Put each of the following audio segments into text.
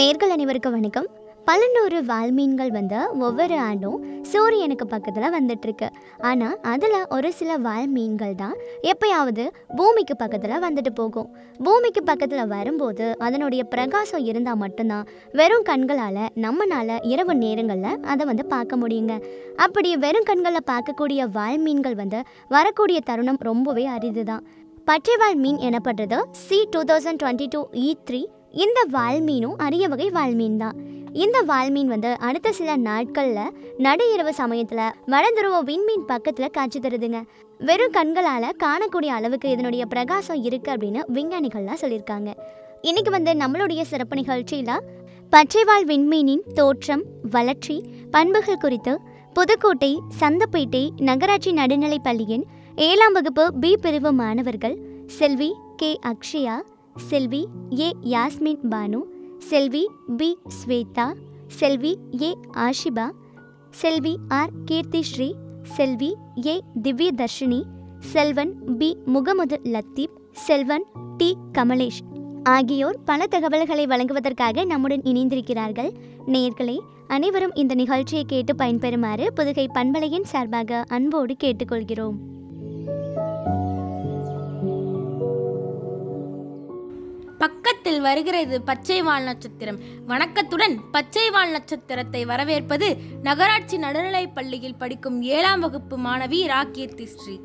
நேர்கள் அனைவருக்கும் வணக்கம் பல்லநூறு வால்மீன்கள் வந்து ஒவ்வொரு ஆண்டும் சூரியனுக்கு பக்கத்தில் வந்துட்டுருக்கு ஆனால் அதில் ஒரு சில வால்மீன்கள் தான் எப்பயாவது பூமிக்கு பக்கத்தில் வந்துட்டு போகும் பூமிக்கு பக்கத்தில் வரும்போது அதனுடைய பிரகாசம் இருந்தால் மட்டும்தான் வெறும் கண்களால் நம்மனால இரவு நேரங்களில் அதை வந்து பார்க்க முடியுங்க அப்படி வெறும் கண்களில் பார்க்கக்கூடிய வால்மீன்கள் வந்து வரக்கூடிய தருணம் ரொம்பவே அரிது தான் பச்சைவால் மீன் எனப்படுறது C two thousand twenty two E three இந்த வால்மீனும் அரிய வகை வால்மீன் தான் இந்த வால்மீன் வந்து அடுத்த சில நாட்களில் நடு இரவு சமயத்தில் வடதுருவ விண்மீன் பக்கத்தில் காட்சி தருதுங்க வெறும் கண்களால் காணக்கூடிய அளவுக்கு இதனுடைய பிரகாசம் இருக்குது அப்படின்னு விஞ்ஞானிகள்லாம் சொல்லியிருக்காங்க இன்னைக்கு வந்து நம்மளுடைய சிறப்பு நிகழ்ச்சியில் பச்சைவால் விண்மீனின் தோற்றம் வளர்ச்சி பண்புகள் குறித்து புதுக்கோட்டை சந்தப்பேட்டை நகராட்சி நடுநிலைப் பள்ளியின் ஏழாம் வகுப்பு பி பிரிவு மாணவர்கள் செல்வி கே அக்ஷயா செல்வி ஏ யாஸ்மின் பானு செல்வி பி ஸ்வேதா செல்வி ஏ ஆஷிபா செல்வி ஆர் கீர்த்தி ஸ்ரீ செல்வி ஏ திவ்ய தர்ஷினி செல்வன் பி முகமது லத்தீப் செல்வன் டி கமலேஷ் ஆகியோர் பல தகவல்களை வழங்குவதற்காக நம்முடன் இணைந்திருக்கிறார்கள் நேர்களே அனைவரும் இந்த நிகழ்ச்சியை கேட்டு பயன்பெறுமாறு புதுகை பண்பலையின் சார்பாக அன்போடு கேட்டுக்கொள்கிறோம் பக்கத்தில் வருகிறது பச்சை வால் நட்சத்திரம் வணக்கத்துடன் பச்சை வால் நட்சத்திரத்தை வரவேற்பது நகராட்சி நடுநிலைப் பள்ளியில் படிக்கும் ஏழாம் வகுப்பு மாணவி ராகீர்த்தி ஸ்ரீ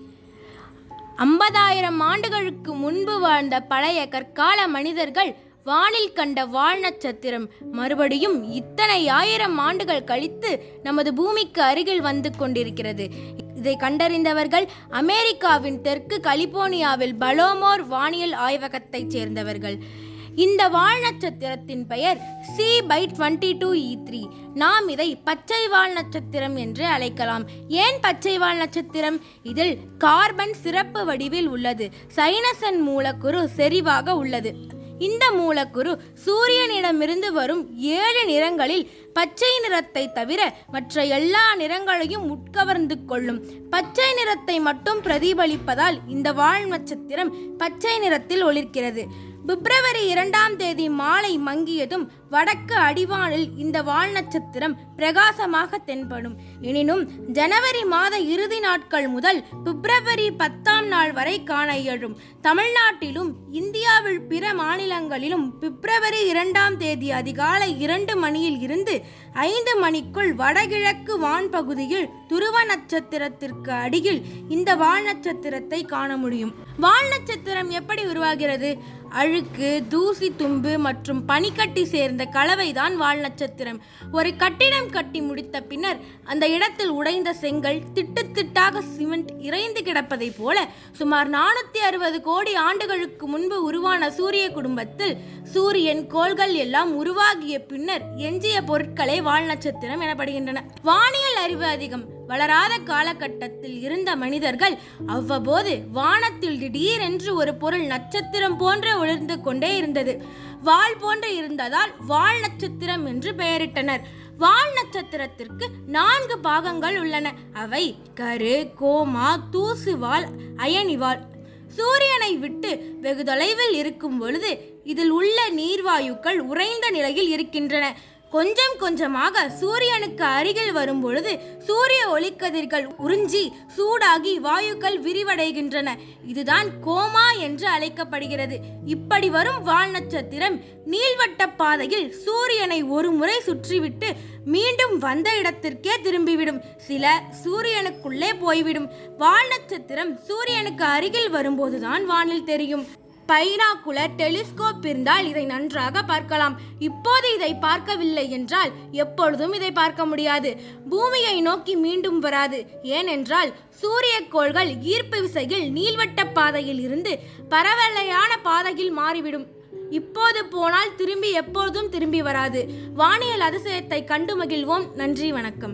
ஐம்பதாயிரம் ஆண்டுகளுக்கு முன்பு வாழ்ந்த பழைய கற்கால மனிதர்கள் வானில் கண்ட வால் நட்சத்திரம் மறுபடியும் இத்தனை ஆயிரம் ஆண்டுகள் கழித்து நமது பூமிக்கு அருகில் வந்து கொண்டிருக்கிறது இதை கண்டறிந்தவர்கள் அமெரிக்காவின் தெற்கு கலிபோர்னியாவில் பலோமோர் வானியல் ஆய்வகத்தைச் சேர்ந்தவர்கள் இந்த வால் நட்சத்திரத்தின் பெயர் C by twenty two E three நாம் இதை பச்சை வால் நட்சத்திரம் என்று அழைக்கலாம் ஏன் பச்சை வால் நட்சத்திரம் இதில் கார்பன் சிறப்பு வடிவில் உள்ளது சைனசன் மூலக்கூறு செறிவாக உள்ளது இந்த மூலக்கூறு சூரியனிடமிருந்து வரும் ஏழு நிறங்களில் பச்சை நிறத்தை தவிர மற்ற எல்லா நிறங்களையும் உட்கவர்ந்து கொள்ளும் பச்சை நிறத்தை மட்டும் பிரதிபலிப்பதால் இந்த வால் நட்சத்திரம் பச்சை நிறத்தில் ஒளிர்கிறது பிப்ரவரி இரண்டாம் தேதி மாலை மங்கியதும் வடக்கு அடிவானில் இந்த வால் நட்சத்திரம் பிரகாசமாக தென்படும் எனினும் ஜனவரி மாத இறுதி நாட்கள் முதல் பிப்ரவரி பத்தாம் நாள் வரை காண இயலும் தமிழ்நாட்டிலும் இந்தியாவில் பிற மாநிலங்களிலும் பிப்ரவரி இரண்டாம் தேதி அதிகாலை இரண்டு மணியில் இருந்து ஐந்து மணிக்குள் வடகிழக்கு வான் பகுதியில் துருவ நட்சத்திரத்திற்கு அடியில் இந்த வால் நட்சத்திரத்தை காண முடியும் வால் நட்சத்திரம் எப்படி உருவாகிறது அழுக்கு தூசி தும்பு மற்றும் பனிக்கட்டி சேர்ந்த கலவைதான் வால் நட்சத்திரம் ஒரு கட்டிடம் கட்டி முடித்த பின்னர் அந்த இடத்தில் உடைந்த செங்கல் திட்டு திட்டாக சிமெண்ட் இறைந்து கிடப்பதைப் போல சுமார் நானூத்தி அறுபது கோடி ஆண்டுகளுக்கு முன்பு உருவான சூரிய குடும்பத்தில் சூரியன் கோள்கள் எல்லாம் உருவாகிய பின்னர் எஞ்சிய பொருட்களே வால் நட்சத்திரம் எனப்படுகின்றன வானியல் அறிவு அதிகம் வளராத காலகட்டத்தில் இருந்த மனிதர்கள் அவ்வப்போது வானத்தில் திடீரென்று ஒரு பொருள் நட்சத்திரம் போன்று ஒளிர்ந்து கொண்டே இருந்தது வால் போன்று இருந்ததால் வால் நட்சத்திரம் என்று பெயரிட்டனர் வால் நட்சத்திரத்திற்கு நான்கு பாகங்கள் உள்ளன அவை கரு கோமா தூசுவால் அயனிவால் சூரியனை விட்டு வெகு தொலைவில் இருக்கும் பொழுது இதில் உள்ள நீர்வாயுக்கள் உறைந்த நிலையில் இருக்கின்றன கொஞ்சம் கொஞ்சமாக சூரியனுக்கு அருகில் வரும் பொழுது சூரிய ஒளிக்கதிர்கள் உறிஞ்சி சூடாகி வாயுக்கள் விரிவடைகின்றன இதுதான் கோமா என்று அழைக்கப்படுகிறது இப்படி வரும் வால் நட்சத்திரம் நீள்வட்ட பாதையில் சூரியனை ஒரு முறை சுற்றிவிட்டு மீண்டும் வந்த இடத்திற்கே திரும்பிவிடும் சில சூரியனுக்குள்ளே போய்விடும் வால் நட்சத்திரம் சூரியனுக்கு அருகில் வரும்போதுதான் வானில் தெரியும் பைனாக்குலர் டெலிஸ்கோப் இருந்தால் இதை நன்றாக பார்க்கலாம் இப்போது இதை பார்க்கவில்லை என்றால் எப்பொழுதும் இதை பார்க்க முடியாது பூமியை நோக்கி மீண்டும் வராது ஏனென்றால் சூரிய கோள்கள் ஈர்ப்பு விசையில் நீள்வட்ட பாதையில் இருந்து பரவலையான பாதையில் மாறிவிடும் இப்போது போனால் திரும்பி எப்பொழுதும் திரும்பி வராது வானியல் அதிசயத்தை கண்டு மகிழ்வோம் நன்றி வணக்கம்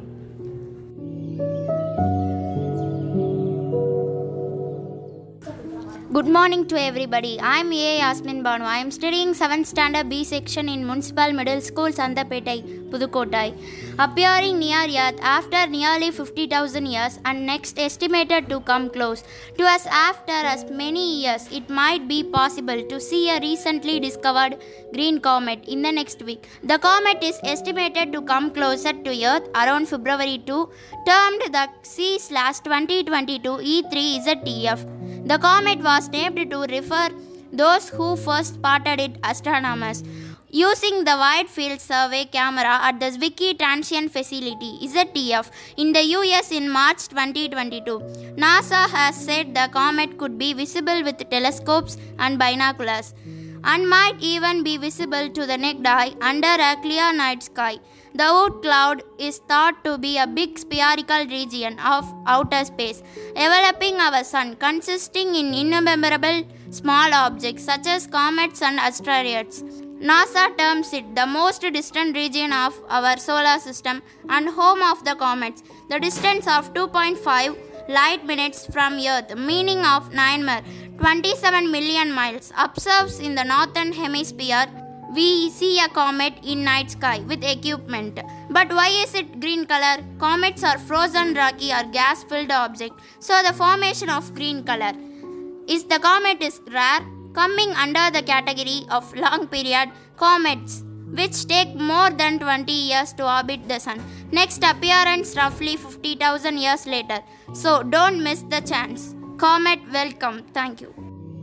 Good morning to everybody. I am A. Yasmin Banu. I am studying 7th standard B section in Municipal Middle School, Sandapetai, Pudukottai. Appearing near Earth after nearly 50,000 years and next estimated to come close to us after as many years, it might be possible to see a recently discovered green comet in the next week. The comet is estimated to come closer to Earth around February 2, termed the C slash 2022 E3 ZTF. The comet was named to refer those who first spotted it astronomers. Using the Wide Field Survey camera at the Zwicky Transient Facility ZTF in the US in March 2022, NASA has said the comet could be visible with telescopes and binoculars and might even be visible to the naked eye under a clear night sky. The Oort cloud is thought to be a big spherical region of outer space, enveloping our sun, consisting in innumerable small objects such as comets and asteroids. NASA terms it the most distant region of our solar system and home of the comets. The distance of 2.5 light minutes from Earth, meaning of 9 mer, 27 million miles, observes in the northern hemisphere we see a comet in night sky with equipment. But why is it green color? Comets are frozen rocky or gas filled object, so the formation of green color is the comet is rare, coming under the category of long period comets which take more than 20 years to orbit the sun. Next appearance roughly 50,000 years later. So don't miss the chance. Comet welcome. Thank you.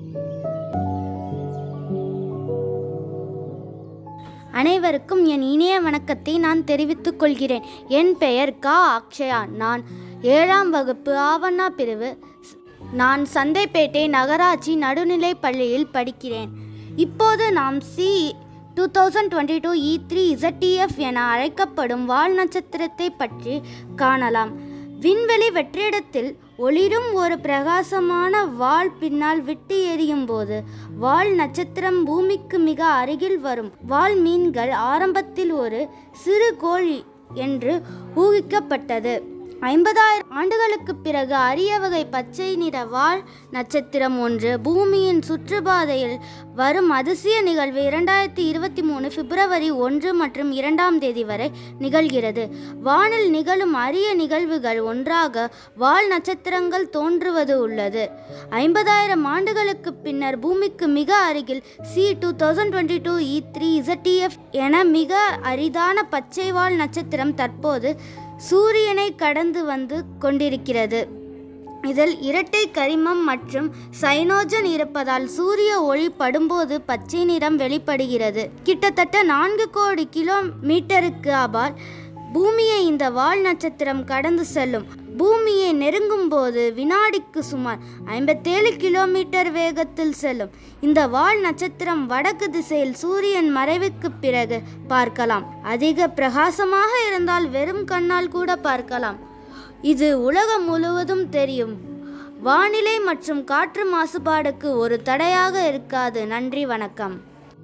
அனைவருக்கும் என் இனிய வணக்கத்தை நான் தெரிவித்துக் கொள்கிறேன் என் பெயர் கா அக்ஷயா நான் ஏழாம் வகுப்பு ஆவண்ணா பிரிவு ஸ்- நான் சந்தைப்பேட்டை நகராட்சி நடுநிலைப் பள்ளியில் படிக்கிறேன் இப்போது நாம் C two thousand twenty two E three ZTF என அழைக்கப்படும் வால் நட்சத்திரத்தை பற்றி காணலாம் விண்வெளி வெற்றிடத்தில் ஒளிரும் ஒரு பிரகாசமான வால் பின்னால் விட்டு எரியும் போது வால் நட்சத்திரம் பூமிக்கு மிக அருகில் வரும் வால் மீன்கள் ஆரம்பத்தில் ஒரு சிறு கோழி என்று ஊகிக்கப்பட்டது ஐம்பதாயிரம் ஆண்டுகளுக்குப் பிறகு அரிய வகை பச்சை நிற வால் நட்சத்திரம் ஒன்று பூமியின் சுற்றுப்பாதையில் வரும் அதிசய நிகழ்வு இரண்டாயிரத்தி இருபத்தி மூணு பிப்ரவரி ஒன்று மற்றும் இரண்டாம் தேதி வரை நிகழ்கிறது வானில் நிகழும் அரிய நிகழ்வுகள் ஒன்றாக வால் நட்சத்திரங்கள் தோன்றுவது உள்ளது ஐம்பதாயிரம் ஆண்டுகளுக்கு பின்னர் பூமிக்கு மிக அருகில் C two thousand twenty two E three ZTF என மிக அரிதான பச்சை வால் நட்சத்திரம் தற்போது சூரியனை கடந்து வந்து கொண்டிருக்கிறது இதில் இரட்டை கரிமம் மற்றும் சைனோஜன் இருப்பதால் சூரிய ஒளி படும்போது பச்சை நிறம் வெளிப்படுகிறது கிட்டத்தட்ட நான்கு கோடி கிலோமீட்டருக்கு அப்பால் பூமியை இந்த வால் நட்சத்திரம் கடந்து செல்லும் பூமியை நெருங்கும் போது வினாடிக்கு சுமார் ஐம்பத்தேழு கிலோமீட்டர் வேகத்தில் செல்லும் இந்த வால் நட்சத்திரம் வடக்கு திசையில் சூரியன் மறைவுக்கு பிறகு பார்க்கலாம் அதிக பிரகாசமாக இருந்தால் வெறும் கண்ணால் கூட பார்க்கலாம் இது உலகம் முழுவதும் தெரியும் வானிலை மற்றும் காற்று மாசுபாடுக்கு ஒரு தடையாக இருக்காது நன்றி வணக்கம்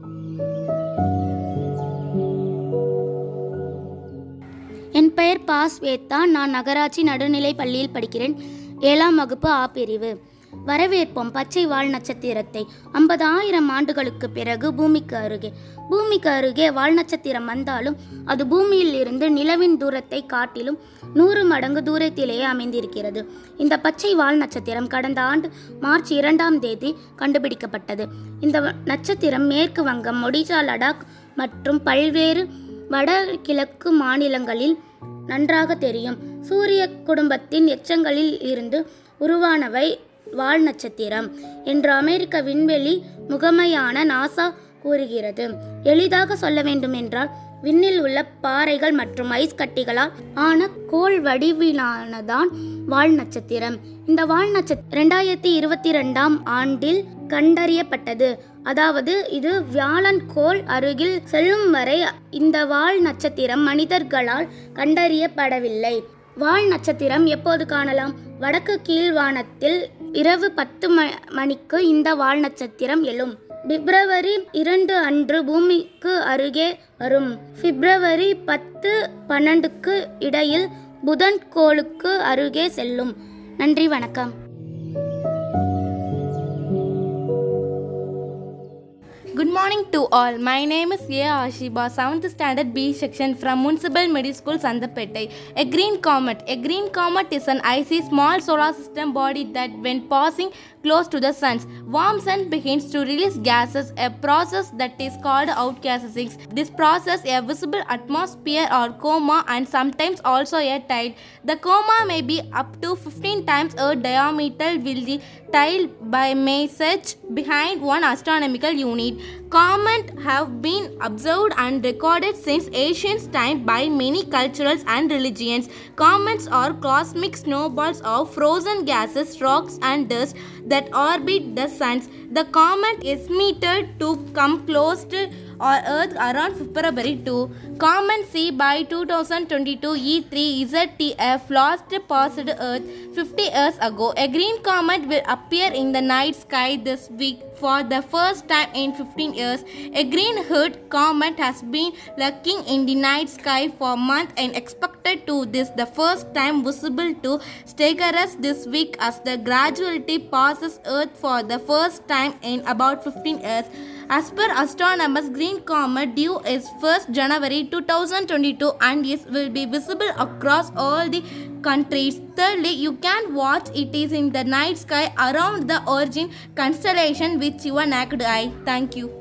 என் பெயர் பா ஸ்வேதா நான் நகராட்சி நடுநிலைப் பள்ளியில் படிக்கிறேன் ஏழாம் வகுப்பு ஆ பிரிவு வரவேற்போம் பச்சை வால் நட்சத்திரத்தை ஐம்பதாயிரம் ஆண்டுகளுக்கு பிறகு பூமிக்கு அருகே பூமிக்கு அருகே வால் நட்சத்திரம் வந்தாலும் அது பூமியில் இருந்து நிலவின் தூரத்தை காட்டிலும் நூறு மடங்கு தூரத்திலேயே அமைந்திருக்கிறது இந்த பச்சை வால் நட்சத்திரம் கடந்த ஆண்டு மார்ச் இரண்டாம் தேதி கண்டுபிடிக்கப்பட்டது இந்த வ- நட்சத்திரம் மேற்கு வங்கம் ஒடிசா லடாக் மற்றும் பல்வேறு வடகிழக்கு மாநிலங்களில் நன்றாக தெரியும் சூரிய குடும்பத்தின் எச்சங்களில் இருந்து உருவானவை வால் நட்சத்திரம் என்று அமெரிக்க விண்வெளி முகமையான நாசா கூறுகிறது எளிதாக சொல்ல வேண்டுமென்றால் விண்ணில் உள்ள பாறைகள் மற்றும் ஐஸ் கட்டிகளால் ஆன கோள் வடிவிலானதான் வால் நட்சத்திரம் இந்த வால் நட்சத்திரம் ரெண்டாயிரத்தி இருபத்தி ரெண்டாம் ஆண்டில் கண்டறியப்பட்டது அதாவது இது வியாழன் கோள் அருகில் செல்லும் வரை இந்த வால் நட்சத்திரம் மனிதர்களால் கண்டறியப்படவில்லை வால் நட்சத்திரம் எப்போது காணலாம் வடக்கு கீழ்வானத்தில் இரவு பத்து ம- மணிக்கு இந்த வால் நட்சத்திரம் எழும் பிப்ரவரி இரண்டு அன்று பூமிக்கு அருகே வரும் பிப்ரவரி பத்து பன்னெண்டுக்கு இடையில் புதன் கோளுக்கு அருகே செல்லும் நன்றி வணக்கம் morning to all. My name is A. Ashiba, 7th standard B section from Municipal Middle School, Sandapettai. A green comet. A green comet is an icy small solar system body that, when passing close to the sun, warm sun begins to release gases, a process that is called outgassing. This process a visible atmosphere or coma and sometimes also a tide. The coma may be up to 15 times a diameter will the tile by message behind one astronomical unit. Comet have been observed and recorded since ancient time by many cultures and religions. Comets are cosmic snowballs of frozen gases, rocks, and dust that orbit the suns. The comet is meted to come close to our Earth around February 2. Comet C by 2022 E3 ZTF lost past Earth 50 years ago. A green comet will appear in the night sky this week for the first time in 15 years. A green hood comet has been lurking in the night sky for months and expected to this the first time visible to Staggerus this week as the gradually passes Earth for the first time in about 15 years. As per astronomers, green comet due is 1st January 2022 and is will be visible across all the countries. Thirdly, you can watch it is in the night sky around the origin constellation with your naked eye. Thank you.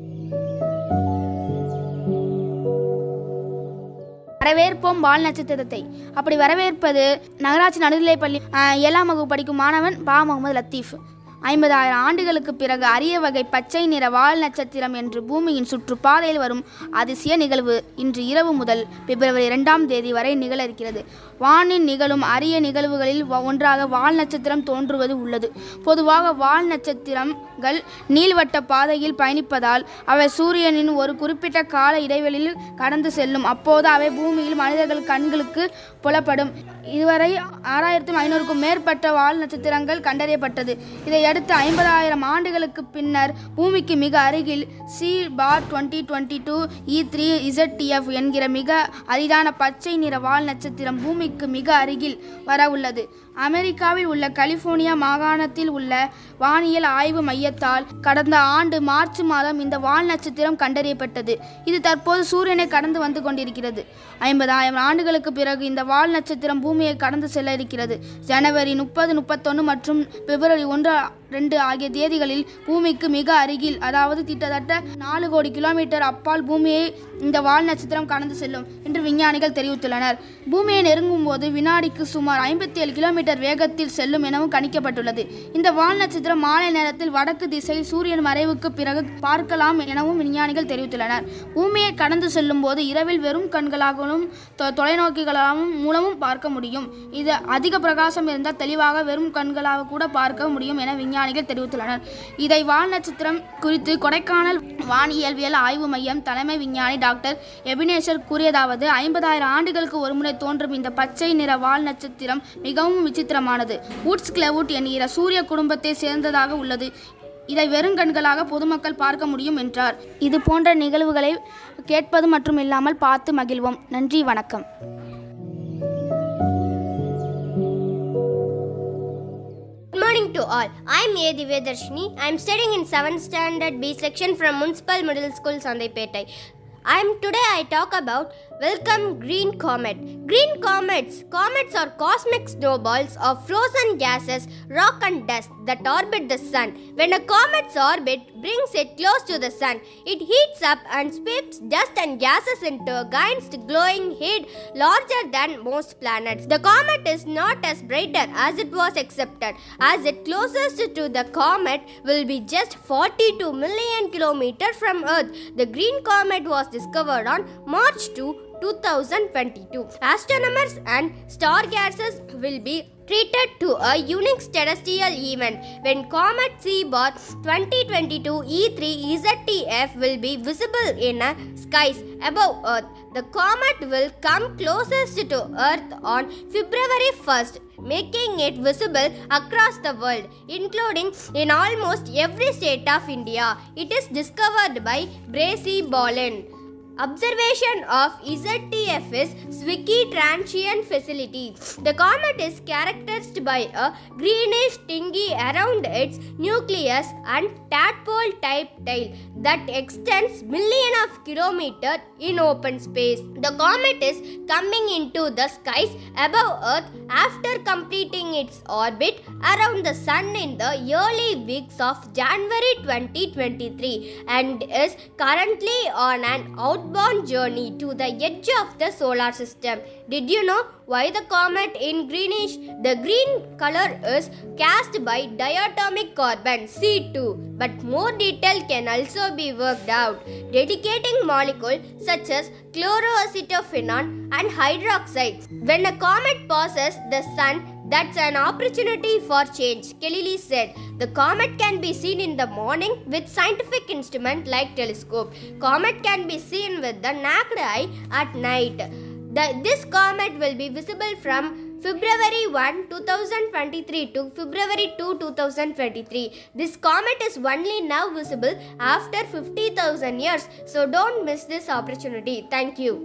வரவேற்போம் வால் நட்சத்திரத்தை அப்படி வரவேற்பது நகராட்சி நடுநிலைப்பள்ளி ஆஹ், ஏழாம் வகுப்பு படிக்கும் மாணவன் பா முகமது லத்தீஃப் ஐம்பதாயிரம் ஆண்டுகளுக்கு பிறகு அரிய வகை பச்சை நிற வால் நட்சத்திரம் என்று பூமியின் சுற்றுப்பாதையில் வரும் அதிசய நிகழ்வு இன்று இரவு முதல் பிப்ரவரி இரண்டாம் தேதி வரை நிகழ இருக்கிறது வானில் நிகழும் அரிய நிகழ்வுகளில் வ- ஒன்றாக வால் நட்சத்திரம் தோன்றுவது உள்ளது பொதுவாக வால் நட்சத்திரங்கள் நீள்வட்ட பாதையில் பயணிப்பதால் அவை சூரியனின் ஒரு குறிப்பிட்ட கால இடைவெளியில் கடந்து செல்லும் அப்போது அவை பூமியில் மனிதர்கள் கண்களுக்கு புலப்படும் இதுவரை ஆறாயிரத்தும் ஐநூறுக்கும் மேற்பட்ட வால் நட்சத்திரங்கள் கண்டறியப்பட்டது இதையடுத்து ஐம்பதாயிரம் ஆண்டுகளுக்கு பின்னர் பூமிக்கு மிக அருகில் C bar twenty twenty two E three ZTF என்கிற மிக அரிதான பச்சை நிற வால் நட்சத்திரம் பூமிக்கு மிக அருகில் வர உள்ளது அமெரிக்காவில் உள்ள கலிபோர்னியா மாகாணத்தில் உள்ள வானியல் ஆய்வு மையத்தால் கடந்த ஆண்டு மார்ச் மாதம் இந்த வால் நட்சத்திரம் கண்டறியப்பட்டது இது தற்போது சூரியனை கடந்து வந்து கொண்டிருக்கிறது ஐம்பதாயிரம் ஆண்டுகளுக்கு பிறகு இந்த வால் நட்சத்திரம் பூமியை கடந்து செல்ல இருக்கிறது ஜனவரி முப்பது முப்பத்தொன்று மற்றும் பிப்ரவரி ஒன்று ரெண்டு ஆகிய தேதிகளில் பூமிக்கு மிக அருகில் அதாவது கிட்டத்தட்ட நாலு கோடி கிலோமீட்டர் அப்பால் பூமியை இந்த வால் நட்சத்திரம் கடந்து செல்லும் என்று விஞ்ஞானிகள் தெரிவித்துள்ளனர் பூமியை நெருங்கும் போது வினாடிக்கு சுமார் ஐம்பத்தி ஏழு கிலோமீட்டர் வேகத்தில் செல்லும் எனவும் கணிக்கப்பட்டுள்ளது இந்த வால் நட்சத்திரம் மாலை நேரத்தில் வடக்கு திசையில் சூரியன் மறைவுக்கு பிறகு பார்க்கலாம் எனவும் விஞ்ஞானிகள் தெரிவித்துள்ளனர் பூமியை கடந்து செல்லும் போது இரவில் வெறும் கண்களாகவும் தொ- தொலைநோக்கிகளாகவும் மூலமும் பார்க்க முடியும் இது அதிக பிரகாசம் இருந்தால் தெளிவாக வெறும் கண்களாக கூட பார்க்க முடியும் என விஞ்ஞானிகள் தெரிவித்துள்ளனர் இதை வால் நட்சத்திரம் குறித்து கொடைக்கானல் வானியல்வியல் ஆய்வு மையம் தலைமை விஞ்ஞானி டாக்டர் எபினேஷர் கூறியதாவது ஐம்பதாயிரம் ஆண்டுகளுக்கு ஒருமுறை தோன்றும் இந்த பச்சை நிற வால் நட்சத்திரம் மிகவும் விசித்திரமானது வூட்ஸ் கிளவுட் என்கிற சூரிய குடும்பத்தை சேர்ந்ததாக உள்ளது இதை வெறுங்கண்களாக பொதுமக்கள் பார்க்க முடியும் என்றார் இது போன்ற நிகழ்வுகளை கேட்பது மற்றும் இல்லாமல் பார்த்து மகிழ்வோம் நன்றி வணக்கம் Good morning to all. I'm A. Divyadarshini. I'm studying in 7th standard B section from Municipal Middle School, Sandaipetai. I'm today I talk about welcome green comet. Green comets. Comets are cosmic snowballs of frozen gases, rock and dust that orbit the sun. When a comet's orbit brings it close to the sun, it heats up and spits dust and gases into a giant glowing head larger than most planets. The comet is not as brighter as it was accepted, as it closest to the comet will be just 42 million kilometers from Earth. The green comet was discovered on March 2, 2022. Astronomers and stargazers will be treated to a unique celestial event when comet C bar 2022 E3 ZTF will be visible in the skies above Earth. The comet will come closest to Earth on February 1st, making it visible across the world, including in almost every state of India. It is discovered by Bracy Bolin. observation of ZTF is Zwicky Transient Facility. The comet is characterized by a greenish tingy around its nucleus and tadpole type tail that extends million of kilometers in open space. The comet is coming into the skies above Earth after completing its orbit around the sun in the early weeks of January 2023 and is currently on an outbound journey to the edge of the solar system. Did you know why the comet in greenish? The green color is cast by diatomic carbon C2, but more detail can also be worked out. Dedicating molecules such as chloroacetophenon and hydroxide. When a comet passes the sun, that's an opportunity for change, Kelly said. The comet can be seen in the morning with scientific instrument like telescope. Comet can be seen with the naked eye at night. The, this comet will be visible from February 1, 2023 to February 2, 2023. This comet is only now visible after 50,000 years, so don't miss this opportunity. Thank you.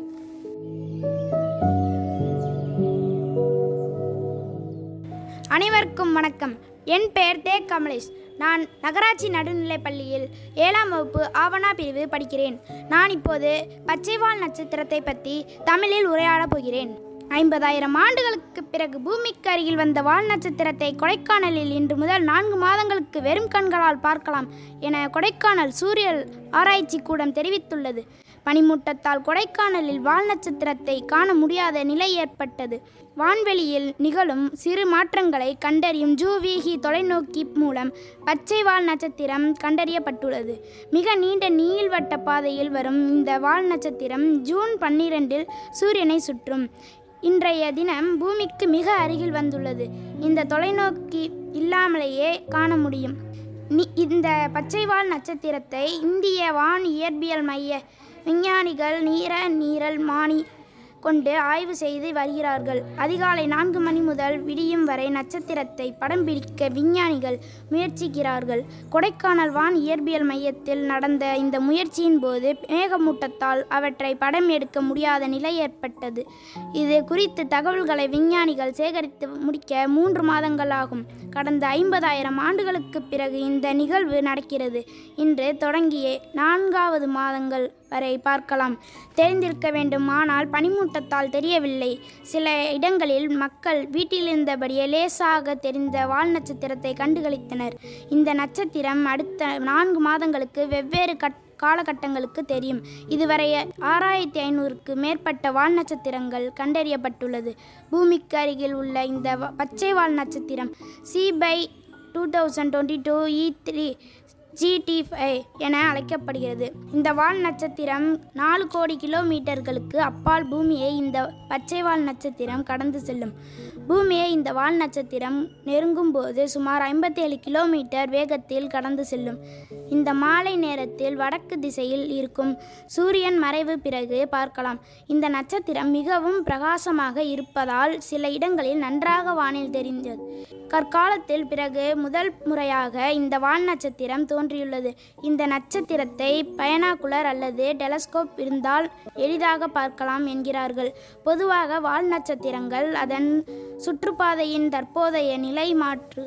அனைவருக்கும் வணக்கம் என் பெயர் தே கமலேஷ் நான் நகராட்சி நடுநிலைப் பள்ளியில் ஏழாம் வகுப்பு ஆவணா பிரிவு படிக்கிறேன் நான் இப்போது பச்சைவால் நட்சத்திரத்தை பற்றி தமிழில் உரையாடப் போகிறேன் ஐம்பதாயிரம் ஆண்டுகளுக்கு பிறகு பூமிக்கு அருகில் வந்த வால் நட்சத்திரத்தை கொடைக்கானலில் இன்று முதல் நான்கு மாதங்களுக்கு வெறும் கண்களால் பார்க்கலாம் என கொடைக்கானல் சூரியல் ஆராய்ச்சி கூடம் தெரிவித்துள்ளது பனிமூட்டத்தால் கொடைக்கானலில் வால் நட்சத்திரத்தை காண முடியாத நிலை ஏற்பட்டது வான்வெளியில் நிகழும் சிறு மாற்றங்களை கண்டறியும் ஜூவிஹி தொலைநோக்கி மூலம் பச்சை வால் நட்சத்திரம் கண்டறியப்பட்டுள்ளது மிக நீண்ட நீள்வட்ட பாதையில் வரும் இந்த வால் நட்சத்திரம் ஜூன் பன்னிரெண்டில் சூரியனை சுற்றும் இன்றைய தினம் பூமிக்கு மிக அருகில் வந்துள்ளது இந்த தொலைநோக்கி இல்லாமலேயே காண முடியும் நி- இந்த பச்சைவால் நட்சத்திரத்தை இந்திய வான் இயற்பியல் மைய விஞ்ஞானிகள் நீர நீரல் மானி கொண்டு ஆய்வு செய்து வருகிறார்கள் அதிகாலை நான்கு மணி முதல் விடியும் வரை நட்சத்திரத்தை படம் பிடிக்க விஞ்ஞானிகள் முயற்சிக்கிறார்கள் கொடைக்கானல் வான் இயற்பியல் மையத்தில் நடந்த இந்த முயற்சியின் போது மேகமூட்டத்தால் அவற்றை படம் எடுக்க முடியாத நிலை ஏற்பட்டது இது குறித்து தகவல்களை விஞ்ஞானிகள் சேகரித்து முடிக்க மூன்று மாதங்கள் ஆகும் கடந்த ஐம்பதாயிரம் ஆண்டுகளுக்கு பிறகு இந்த நிகழ்வு நடக்கிறது இன்று தொடங்கிய நான்காவது மாதங்கள் வரை பார்க்கலாம் தெரிந்திருக்க வேண்டும் ஆனால் பனிமூட்டத்தால் தெரியவில்லை சில இடங்களில் மக்கள் வீட்டிலிருந்தபடியே லேசாக தெரிந்த வால் நட்சத்திரத்தை கண்டுகளித்தனர் இந்த நட்சத்திரம் அடுத்த நான்கு மாதங்களுக்கு வெவ்வேறு கட் காலகட்டங்களுக்கு தெரியும் இதுவரை ஆறாயிரத்தி ஐநூறுக்கு மேற்பட்ட வால் நட்சத்திரங்கள் கண்டறியப்பட்டுள்ளது பூமிக்கு அருகில் உள்ள இந்த வ- பச்சை வால் நட்சத்திரம் C by two thousand twenty two E three ஜிடி என அழைக்கப்படுகிறது இந்த வால் நட்சத்திரம் நாலு கோடி கிலோமீட்டர்களுக்கு அப்பால் பூமியை இந்த பச்சைவால் நட்சத்திரம் கடந்து செல்லும் பூமியை இந்த வால் நட்சத்திரம் நெருங்கும் போது சுமார் ஐம்பத்தேழு கிலோமீட்டர் வேகத்தில் கடந்து செல்லும் இந்த மாலை நேரத்தில் வடக்கு திசையில் இருக்கும் சூரியன் மறைவு பிறகு பார்க்கலாம் இந்த நட்சத்திரம் மிகவும் பிரகாசமாக இருப்பதால் சில இடங்களில் நன்றாக வானில் தெரிந்தது கற்காலத்தில் பிறகு முதல் முறையாக இந்த வால் நட்சத்திரம் தோன்றியுள்ளது இந்த நட்சத்திரத்தை பயனாக்குலர் அல்லது டெலஸ்கோப் இருந்தால் எளிதாக பார்க்கலாம் என்கிறார்கள் பொதுவாக வால் நட்சத்திரங்கள் அதன் சுற்றுப்பாதையின் தற்போதைய நிலை மாற்று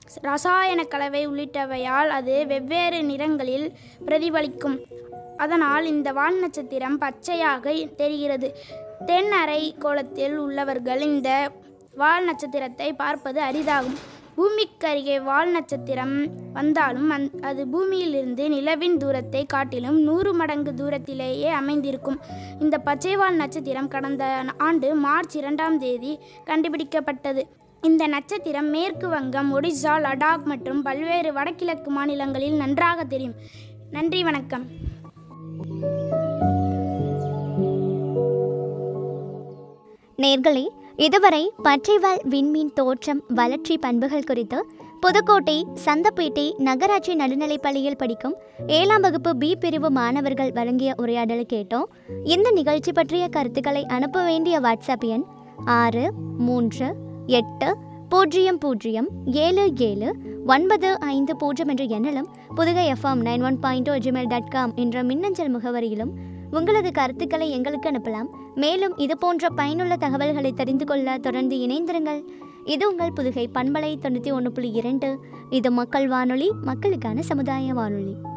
ரசாயன கலவை உள்ளிட்டவையால் அது வெவ்வேறு நிறங்களில் பிரதிபலிக்கும் அதனால் இந்த வால் நட்சத்திரம் பச்சையாக தெரிகிறது தென் அரை கோளத்தில் உள்ளவர்கள் இந்த வால் நட்சத்திரத்தை பார்ப்பது அரிதாகும் பூமிக்கு அருகே வால் நட்சத்திரம் வந்தாலும் அந் அது பூமியிலிருந்து நிலவின் தூரத்தை காட்டிலும் நூறு மடங்கு தூரத்திலேயே அமைந்திருக்கும் இந்த பச்சைவால் நட்சத்திரம் கடந்த ஆண்டு மார்ச் இரண்டாம் தேதி கண்டுபிடிக்கப்பட்டது இந்த நட்சத்திரம் மேற்கு வங்கம் ஒடிசா லடாக் மற்றும் பல்வேறு வடகிழக்கு மாநிலங்களில் நன்றாக தெரியும் நன்றி வணக்கம் நேர்களே இதுவரை பச்சைவால் விண்மீன் தோற்றம் வளர்ச்சி பண்புகள் குறித்து புதுக்கோட்டை சந்தப்பேட்டை நகராட்சி நடுநிலைப் பள்ளியில் படிக்கும் ஏழாம் வகுப்பு பி பிரிவு மாணவர்கள் வழங்கிய உரையாடலை கேட்டோம் இந்த நிகழ்ச்சி பற்றிய கருத்துக்களை அனுப்ப வேண்டிய வாட்ஸ்அப் எண் ஆறு மூன்று எட்டு பூஜ்ஜியம் பூஜ்ஜியம் ஏழு ஏழு ஒன்பது ஐந்து பூஜ்ஜியம் என்ற எண்ணிலும் Puthugai FM nine one point Gmail dot com என்ற மின்னஞ்சல் முகவரியிலும் உங்களது கருத்துக்களை எங்களுக்கு அனுப்பலாம் மேலும் இது போன்ற பயனுள்ள தகவல்களை தெரிந்து கொள்ள தொடர்ந்து இணைந்திருங்கள் இது உங்கள் புதுகை பண்பலை தொண்ணூற்றி ஒன்று புள்ளி இரண்டு இது மக்கள் வானொலி மக்களுக்கான சமுதாய வானொலி